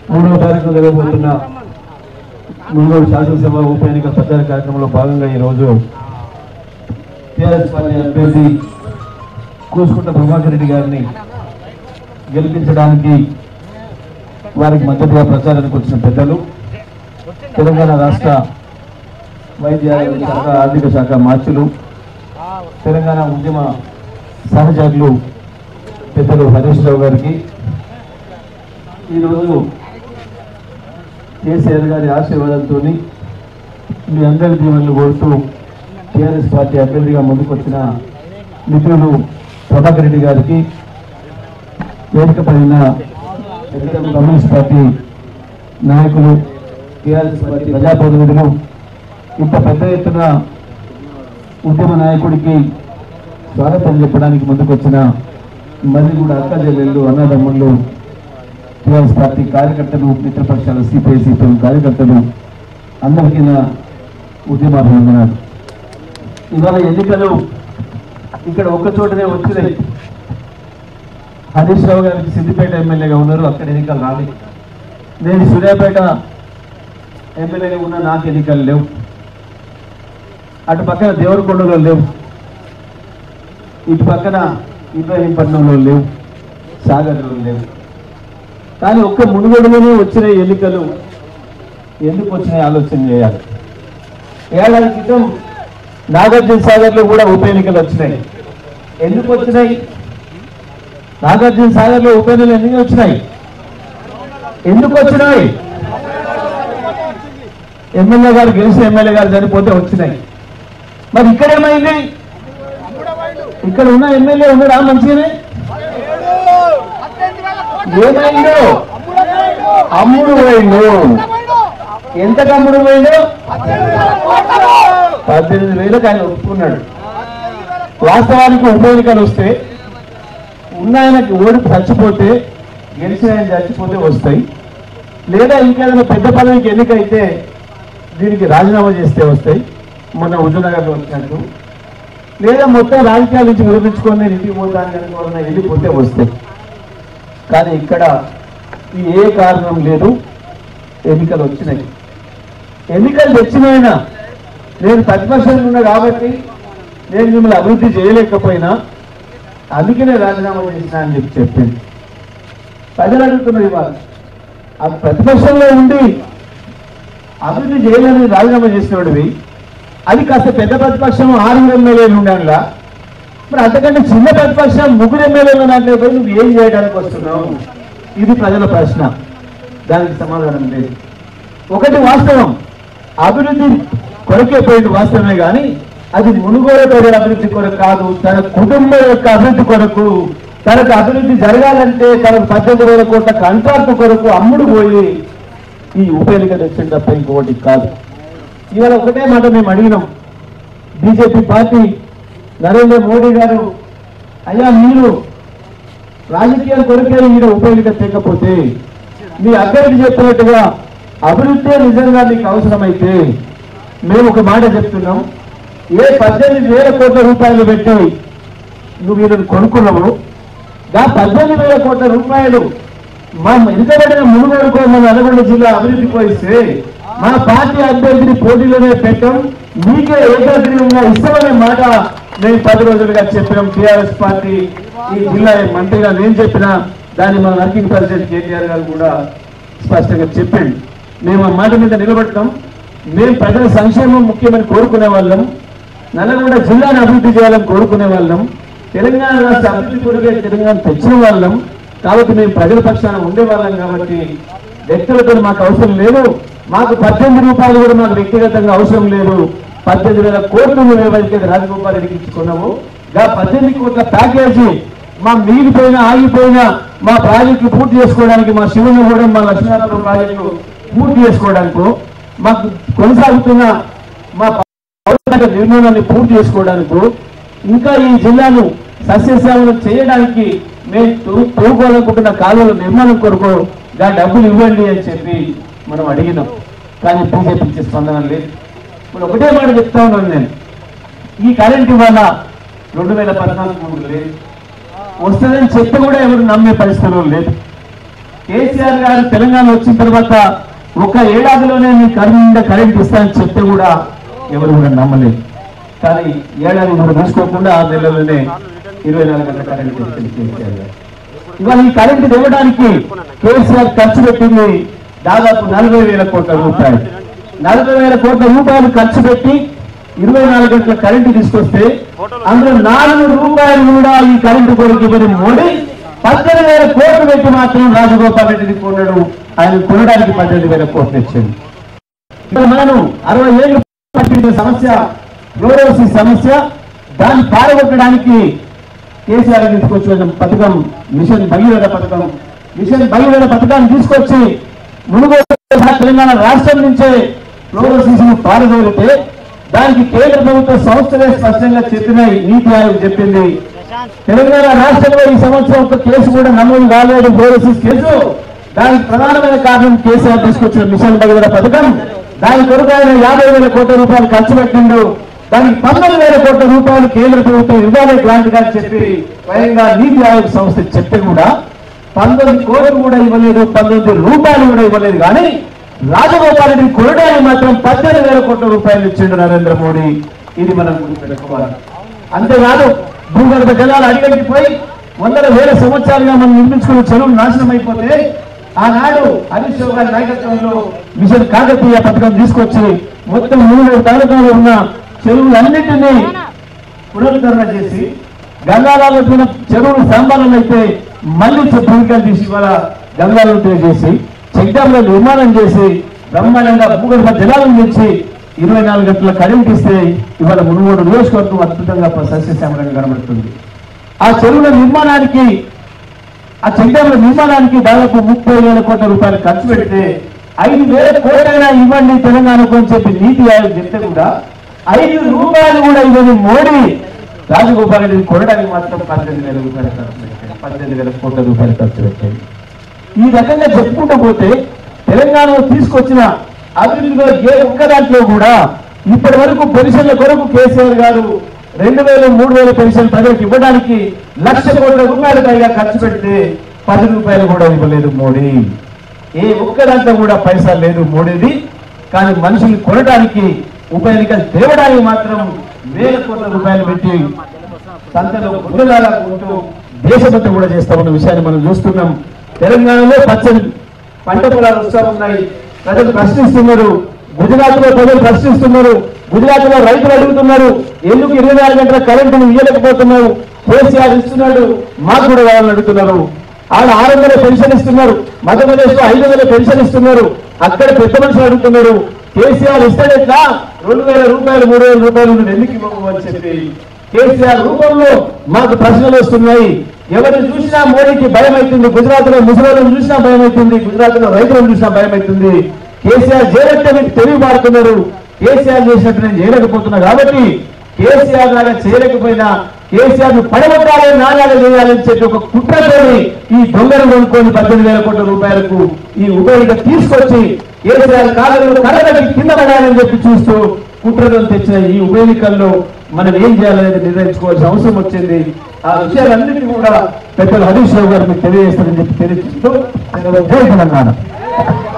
మూడవ తారీఖు జరగబోతున్న మునుగోడు శాసనసభ ఉప ఎన్నికల ప్రచార కార్యక్రమంలో భాగంగా ఈరోజు టీఆర్ఎస్ పార్టీ అభ్యర్థి కూసుకుంట ప్రభాకర్ రెడ్డి గారిని గెలిపించడానికి వారికి మద్దతుగా ప్రచారానికి వచ్చిన పెద్దలు తెలంగాణ రాష్ట్ర వైద్య ఆరోగ్య శాఖ ఆర్థిక శాఖ మార్చులు తెలంగాణ ఉద్యమ సహచరులు పెద్దలు హరీష్ రావు గారికి ఈరోజు కేసీఆర్ గారి ఆశీర్వాదంతో మీ అందరి దీవెనలు కోరుతూ టీఆర్ఎస్ పార్టీ అభ్యర్థిగా ముందుకొచ్చిన మిత్రులు ప్రభాకర్ రెడ్డి గారికి వేదిక పైన తెలుగు కమ్యూనిస్ట్ పార్టీ నాయకులు టీఆర్ఎస్ పార్టీ ప్రజాప్రతినిధులు ఇంత పెద్ద ఎత్తున ఉద్యమ నాయకుడికి స్వాగతం చెప్పడానికి ముందుకొచ్చిన మరి కూడా అక్క చెల్లెళ్ళు అన్నదమ్ముళ్ళు టీఆర్ఎస్ పార్టీ కార్యకర్తలు మిత్రపక్షాల సిపిఐ సిపిఎం కార్యకర్తలు అందరికీ నా ఉద్యమాభివందనాలు ఇవాళ ఎన్నికలు ఇక్కడ ఒక్క చోటనే వచ్చినాయి హరీష్ రావు గారికి సిద్దిపేట ఎమ్మెల్యేగా ఉన్నారు అక్కడ ఎన్నికలు రాలేదు నేను సూర్యాపేట ఎమ్మెల్యేగా ఉన్న నాకు ఎన్నికలు లేవు అటు పక్కన దేవరకొండలో లేవు ఇటు పక్కన ఇబ్రాహీంపట్నంలో లేవు సాగర్లో లేవు కానీ ఒక్క మునుగోడులోనే వచ్చిన ఎన్నికలు ఎందుకు వచ్చినాయి ఆలోచన చేయాలి ఏడాది క్రితం నాగార్జున సాగర్లో కూడా ఉప ఎన్నికలు వచ్చినాయి ఎందుకు వచ్చినాయి నాగార్జున సాగర్లో ఉప ఎన్నికలు ఎందుకు వచ్చినాయి ఎందుకు వచ్చినాయి ఎమ్మెల్యే గారు గెలిచి ఎమ్మెల్యే గారు చనిపోతే వచ్చినాయి మరి ఇక్కడ ఏమైంది ఇక్కడ ఉన్న ఎమ్మెల్యే ఉన్నాడా మంచిగానే ఏమైందో అమ్ముడు పోయిండు ఎంత అమ్ముడు పోయిండు పద్దెనిమిది వేలకు ఆయన ఒప్పుకున్నాడు వాస్తవానికి ఉప ఎన్నికలు వస్తే ఉన్న ఆయనకి ఓడి చచ్చిపోతే గెలిచిన ఆయన చచ్చిపోతే వస్తాయి లేదా ఇంకేదైనా పెద్ద పదవికి ఎన్నికైతే దీనికి రాజీనామా చేస్తే వస్తాయి మొన్న హుజూర్నగర్లో వచ్చినట్టు లేదా మొత్తం రాజకీయాల నుంచి విరమించుకొని నేను ఇంటికి పోతాను కనుక వెళ్ళిపోతే వస్తాయి కానీ ఇక్కడ ఈ ఏ కారణం లేదు ఎన్నికలు వచ్చినాయి ఎన్నికలు తెచ్చినాయినా నేను ప్రతిపక్షంలో ఉన్నా కాబట్టి నేను మిమ్మల్ని అభివృద్ధి చేయలేకపోయినా అందుకనే రాజీనామా చేసిన అని చెప్పి చెప్పింది ప్రజలు అడుగుతున్నారు ఇవాళ ఆ ప్రతిపక్షంలో ఉండి అభివృద్ధి చేయలేని రాజీనామా చేసినోడివి అది కాస్త పెద్ద ప్రతిపక్షం ఆరుగురు ఎమ్మెల్యేలు ఉండాలా మరి అంతకంటే చిన్న ప్రతిపక్షం ముగ్గురు ఎమ్మెల్యేలు అంటే పోయి నువ్వు ఏం చేయడానికి వస్తున్నావు ఇది ప్రజల ప్రశ్న దానికి సమాధానం లేదు ఒకటి వాస్తవం అభివృద్ధి కొరకే పోయింది వాస్తవమే కానీ అది మునుగోడు ప్రజల అభివృద్ధి కొరకు కాదు తన కుటుంబం యొక్క అభివృద్ధి కొరకు తనకు అభివృద్ధి జరగాలంటే తనకు పద్దెనిమిది వేల కోట్ల కాంట్రాక్ట్ కొరకు అమ్ముడు పోయి ఈ ఉప ఎన్నిక తెచ్చింది తప్ప ఇంకొకటి కాదు ఇవాళ ఒకటే మాట మేము అడిగినాం బీజేపీ పార్టీ నరేంద్ర మోడీ గారు అయ్యా మీరు రాజకీయాల కొరకే మీరు ఉప ఎన్నిక తెగకపోతే మీ అభ్యర్థి చెప్పినట్టుగా అభివృద్ధి నిజంగా మీకు అవసరమైతే మేము ఒక మాట చెప్తున్నాం ఏ పద్దెనిమిది వేల కోట్ల రూపాయలు పెట్టి నువ్వు వీళ్ళని కొనుక్కున్నావు గా పద్దెనిమిది వేల కోట్ల రూపాయలు మా ఎదుకబడిన మునుగోడుకో మన నల్గొండ జిల్లా అభివృద్ధి పోయిస్తే మా పార్టీ అభ్యర్థిని పోటీలోనే పెట్టాం మీకే ఏకగ్రీవంగా ఇస్తామనే మాట మేము పది రోజులుగా చెప్పినాం టీఆర్ఎస్ పార్టీ ఈ జిల్లా మంత్రిగా నేను చెప్పినా దాన్ని మన వర్కింగ్ ప్రెసిడెంట్ కేటీఆర్ గారు కూడా స్పష్టంగా చెప్పండి మేము ఆ మాట మీద నిలబడతాం మేము ప్రజల సంక్షేమం ముఖ్యమని కోరుకునే వాళ్ళం నల్లగొండ జిల్లాను అభివృద్ధి చేయాలని కోరుకునే వాళ్ళం తెలంగాణ రాష్ట్ర అభివృద్ధి కొరకే తెలంగాణ తెచ్చిన వాళ్ళం కాబట్టి మేము ప్రజల పక్షాన ఉండేవాళ్ళం కాబట్టి వ్యక్తులతో మాకు అవసరం లేదు మాకు పద్దెనిమిది రూపాయలు కూడా మాకు వ్యక్తిగతంగా అవసరం లేదు పద్దెనిమిది వేల కోట్లు మేము ఏవైతే రాజగోపాల్ రెడ్డికి ఇచ్చుకున్నాము గా పద్దెనిమిది కోట్ల ప్యాకేజీ మా మిగిలిపోయిన ఆగిపోయిన మా ప్రాజెక్టులు పూర్తి చేసుకోవడానికి మా శివనగూడెం మా లక్ష్మీనారాయణ ప్రాజెక్టు పూర్తి చేసుకోవడానికి మాకు కొనసాగుతున్న మా పౌరుల నిర్మాణాన్ని పూర్తి చేసుకోవడానికి ఇంకా ఈ జిల్లాను సస్యశ్యామలం చేయడానికి మేము తూ- తవ్వుకోవాలనుకుంటున్న కాలువల నిర్మాణం కొరకు దాని డబ్బులు ఇవ్వండి అని చెప్పి మనం అడిగినాం కానీ బీజేపీ ఇచ్చే స్పందన లేదు ఇప్పుడు ఒకటే మాట చెప్తా ఉన్నాను నేను ఈ కరెంట్ ఇవాళ రెండు వేల పద్నాలుగు మూడు లేదు వస్తుందని చెప్పి కూడా ఎవరు నమ్మే పరిస్థితులు లేదు కేసీఆర్ గారు తెలంగాణ వచ్చిన తర్వాత ఒక ఏడాదిలోనే మీ కరెంట్ నిండా కరెంట్ ఇస్తానని చెప్తే కూడా ఎవరు కూడా నమ్మలేదు కానీ ఏడాది కూడా తీసుకోకుండా ఆరు నెలల్లోనే ఇరవై నాలుగు గంటల కరెంట్ ఇచ్చింది కేసీఆర్ గారు ఇవాళ ఈ కరెంట్ ఇవ్వడానికి కేసీఆర్ ఖర్చు పెట్టింది దాదాపు నలభై వేల కోట్ల రూపాయలు నలభై వేల కోట్ల రూపాయలు ఖర్చు పెట్టి ఇరవై నాలుగు గంటల కరెంటు తీసుకొస్తే అందులో నాలుగు రూపాయలు కూడా ఈ కరెంటు కొరకు ఇవ్వని మోడీ పద్దెనిమిది వేల కోట్లు పెట్టి మాత్రం రాజగోపాల్ రెడ్డిని కొన్నాడు ఆయన కొనడానికి పద్దెనిమిది వేల కోట్లు ఇచ్చింది ఇక్కడ మనం అరవై ఏళ్ళు పట్టిన సమస్య ఫ్లోరోసిస్ సమస్య దాన్ని పారగొట్టడానికి కేసీఆర్ తీసుకొచ్చిన పథకం మిషన్ భగీరథ పథకం మిషన్ భగీరథ పథకాన్ని తీసుకొచ్చి మునుగోడు తెలంగాణ రాష్ట్రం నుంచే ఫ్లోరోసిస్ ను పారదోలితే దానికి కేంద్ర ప్రభుత్వ సంస్థలే స్పష్టంగా చెప్పినాయి నీతి ఆయోగ్ చెప్పింది తెలంగాణ రాష్ట్రంలో ఈ సంవత్సరం ఒక కేసు కూడా నమోదు కాలేదు ఫ్లోరోసిస్ కేసు దానికి ప్రధానమైన కారణం కేసీఆర్ తీసుకొచ్చిన మిషన్ భగీరథ పథకం దాని కొరకు ఆయన యాభై వేల కోట్ల రూపాయలు ఖర్చు పెట్టిండు దానికి పంతొమ్మిది వేల కోట్ల రూపాయలు కేంద్ర ప్రభుత్వం ఇవ్వాలి గ్రాంట్ గా చెప్పి స్వయంగా నీతి ఆయోగ్ సంస్థ చెప్తే కూడా పంతొమ్మిది కోట్లు కూడా ఇవ్వలేదు పంతొమ్మిది రూపాయలు కూడా ఇవ్వలేదు కానీ రాజగోపాల్ రెడ్డి కొనడానికి మాత్రం పద్దెనిమిది వేల కోట్ల రూపాయలు ఇచ్చిండు నరేంద్ర మోడీ ఇది మనం గుర్తుపెట్టుకోవాలి అంతేకాదు భూగర్భ జలాలు అడిగట్టిపోయి వందల వేల సంవత్సరాలుగా మనం నిర్మించుకున్న చెరువులు నాశనం అయిపోతే ఆనాడు హరీష్ రావు గారి నాయకత్వంలో మిషన్ కాకతీయ పథకం తీసుకొచ్చి మొత్తం మూడు తాలూకాలో ఉన్న చెరువులన్నింటినీ పునరుద్ధరణ చేసి గంగాలలో వచ్చిన చెరువులు స్తంభాలను అయితే మళ్ళీ భూమికలు తీసి ఇవాళ గంగాలను చేసి చెక్ డ్యాంల నిర్మాణం చేసి బ్రహ్మాండంగా భూగర్భ జలాలను తెచ్చి ఇరవై నాలుగు గంటల కరెంట్ ఇస్తే ఇవాళ మునుగోడు నియోజకవర్గం అద్భుతంగా సస్యశ్యామలంగా కనబడుతుంది ఆ చెరువుల నిర్మాణానికి ఆ చెక్ డ్యాంల నిర్మాణానికి దాదాపు ముప్పై వేల కోట్ల రూపాయలు ఖర్చు పెడితే ఐదు వేల కోట్లైనా ఇవ్వండి తెలంగాణకు అని చెప్పి నీతి ఆయోగ్ చెప్తే కూడా ఐదు రూపాయలు కూడా ఇవ్వని మోడీ రాజగోపాల్ రెడ్డి కొనడానికి మాత్రం పద్దెనిమిది వేల రూపాయలు ఖర్చు పెట్టారు పద్దెనిమిది వేల కోట్ల రూపాయలు ఖర్చు పెట్టారు ఈ రకంగా చెప్పుకుంటూ పోతే తెలంగాణలో తీసుకొచ్చిన అభివృద్ధిలో ఏ ఒక్క దాంట్లో కూడా ఇప్పటి వరకు పెన్షన్ల కొరకు కేసీఆర్ గారు రెండు వేలు మూడు వేల పెన్షన్ ప్రజలకు ఇవ్వడానికి లక్ష కోట్ల రూపాయలు పైగా ఖర్చు పెడితే పది రూపాయలు కూడా ఇవ్వలేదు మోడీ ఏ ఒక్క దాంట్లో కూడా పైసా లేదు మోడీది కానీ మనుషుల్ని కొనడానికి ఉప ఎన్నికలు తేవడానికి మాత్రం వేల కోట్ల రూపాయలు పెట్టి సంతలో గుడ్డలాగా ఉంటూ దేశభక్తి కూడా చేస్తా ఉన్న విషయాన్ని మనం చూస్తున్నాం తెలంగాణలో పచ్చని పంట పొలాలు వస్తూ ఉన్నాయి ప్రజలు ప్రశ్నిస్తున్నారు గుజరాత్ లో ప్రజలు ప్రశ్నిస్తున్నారు గుజరాత్ లో రైతులు అడుగుతున్నారు ఎందుకు ఇరవై నాలుగు గంటల కరెంటును ఇయ్యలేకపోతున్నారు కేసీఆర్ ఇస్తున్నాడు మాకు కూడా కావాలని అడుగుతున్నారు ఆడ ఆరు వందల పెన్షన్ ఇస్తున్నారు మధ్యప్రదేశ్ లో ఐదు వందల పెన్షన్ ఇస్తున్నారు అక్కడ పెద్ద మనుషులు అడుగుతున్నారు కేసీఆర్ ఇస్తాడు ఎట్లా రెండు వేల రూపాయలు మూడు వేల రూపాయలు నువ్వు ఎందుకు ఇవ్వకు అని చెప్పి కేసీఆర్ రూపంలో మాకు ప్రశ్నలు వస్తున్నాయి ఎవరిని చూసినా మోడీకి భయం అవుతుంది గుజరాత్ లో ముసలిలను చూసినా భయం అవుతుంది గుజరాత్ లో రైతులను చూసినా భయం అవుతుంది కేసీఆర్ చేయలేకపోతే మీకు తెలివి పాడుతున్నారు కేసీఆర్ చేసినట్టు నేను చేయలేకపోతున్నా కాబట్టి కేసీఆర్ లాగా చేయలేకపోయినా కేసీఆర్ ను పడగొట్టాలి నాలాగా చేయాలని చెప్పి ఒక కుట్రతోని ఈ దొంగను కొనుక్కొని పద్దెనిమిది వేల కోట్ల రూపాయలకు ఈ ఉపయోగ తీసుకొచ్చి కేసీఆర్ కాలంలో కడగట్టి కింద పడాలని చెప్పి చూస్తూ కుట్రతో తెచ్చిన ఈ ఉప ఎన్నికల్లో మనం ఏం చేయాలనేది నిర్ణయించుకోవాల్సిన అవసరం వచ్చింది ఆ విషయాలన్నింటినీ కూడా పెద్దలు హరీష్ రావు గారు మీకు తెలియజేస్తారని చెప్పి తెలియజేస్తూ జై తెలంగాణ